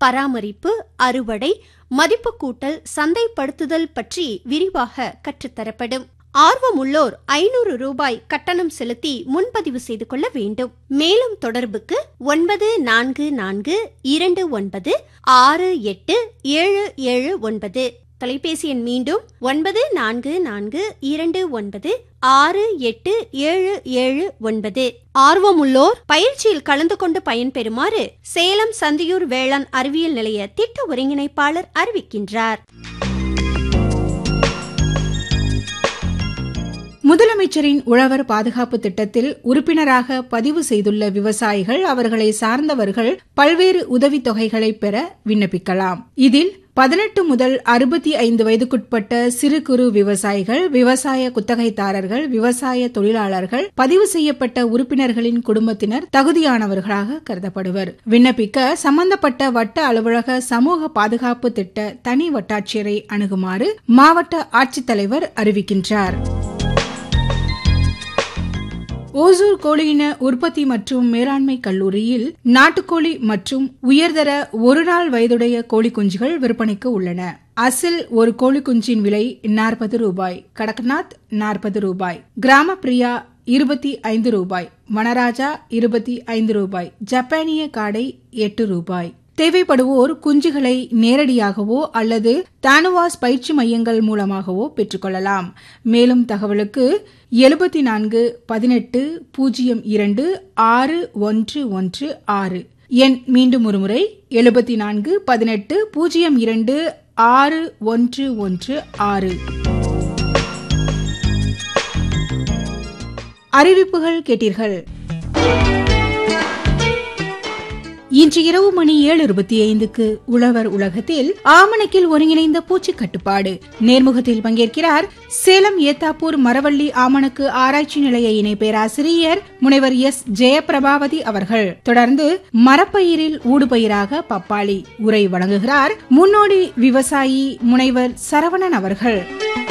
பராமரிப்பு அறுவடை மதிப்பு கூட்டல் சந்தைப்படுத்துதல் பற்றி விரிவாக கற்றுத்தரப்படும் ஆர்வமுள்ளோர் ஐநூறு ரூபாய் கட்டணம் செலுத்தி முன்பதிவு செய்து கொள்ள வேண்டும் மேலும் தொடர்புக்கு ஒன்பது நான்கு நான்கு இரண்டு ஒன்பது ஆறு எட்டு ஏழு ஏழு ஒன்பது தொலைபேசி எண் மீண்டும் ஒன்பது நான்கு நான்கு இரண்டு ஒன்பது ஆறு எட்டு ஏழு ஏழு ஒன்பது ஆர்வமுள்ளோர் பயிற்சியில் கலந்து கொண்டு பயன்பெறுமாறு சேலம் சந்தியூர் வேளாண் அறிவியல் நிலைய திட்ட ஒருங்கிணைப்பாளர் அறிவிக்கின்றார் முதலமைச்சரின் உழவர் பாதுகாப்பு திட்டத்தில் உறுப்பினராக பதிவு செய்துள்ள விவசாயிகள் அவர்களை சார்ந்தவர்கள் பல்வேறு உதவித் தொகைகளை பெற விண்ணப்பிக்கலாம் இதில் பதினெட்டு முதல் அறுபத்தி ஐந்து வயதுக்குட்பட்ட சிறு குறு விவசாயிகள் விவசாய குத்தகைதாரர்கள் விவசாய தொழிலாளர்கள் பதிவு செய்யப்பட்ட உறுப்பினர்களின் குடும்பத்தினர் தகுதியானவர்களாக கருதப்படுவர் விண்ணப்பிக்க சம்பந்தப்பட்ட வட்ட அலுவலக சமூக பாதுகாப்பு திட்ட தனி வட்டாட்சியரை அணுகுமாறு மாவட்ட ஆட்சித்தலைவர் அறிவிக்கின்றார் ஓசூர் கோழியின உற்பத்தி மற்றும் மேலாண்மை கல்லூரியில் நாட்டுக்கோழி மற்றும் உயர்தர ஒரு நாள் வயதுடைய கோழி குஞ்சுகள் விற்பனைக்கு உள்ளன அசில் ஒரு கோழி குஞ்சின் விலை நாற்பது ரூபாய் கடக்நாத் நாற்பது ரூபாய் கிராம பிரியா இருபத்தி ஐந்து ரூபாய் வனராஜா இருபத்தி ஐந்து ரூபாய் ஜப்பானிய காடை எட்டு ரூபாய் தேவைப்படுவோர் குஞ்சுகளை நேரடியாகவோ அல்லது தானுவாஸ் பயிற்சி மையங்கள் மூலமாகவோ பெற்றுக்கொள்ளலாம் மேலும் தகவலுக்கு எழுபத்தி நான்கு பதினெட்டு பூஜ்ஜியம் இரண்டு ஆறு ஒன்று ஒன்று ஆறு எண் மீண்டும் ஒருமுறை எழுபத்தி நான்கு பதினெட்டு பூஜ்ஜியம் இரண்டு ஆறு ஒன்று ஒன்று ஆறு அறிவிப்புகள் கேட்டீர்கள் இன்று இரவு மணி ஏழு இருபத்தி ஐந்துக்கு உழவர் உலகத்தில் ஆமணக்கில் ஒருங்கிணைந்த பூச்சி கட்டுப்பாடு நேர்முகத்தில் பங்கேற்கிறார் சேலம் ஏத்தாப்பூர் மரவள்ளி ஆமணக்கு ஆராய்ச்சி நிலைய இணை பேராசிரியர் முனைவர் எஸ் ஜெயபிரபாவதி அவர்கள் தொடர்ந்து மரப்பயிரில் ஊடுபயிராக பப்பாளி உரை வழங்குகிறார் முன்னோடி விவசாயி முனைவர் சரவணன் அவர்கள்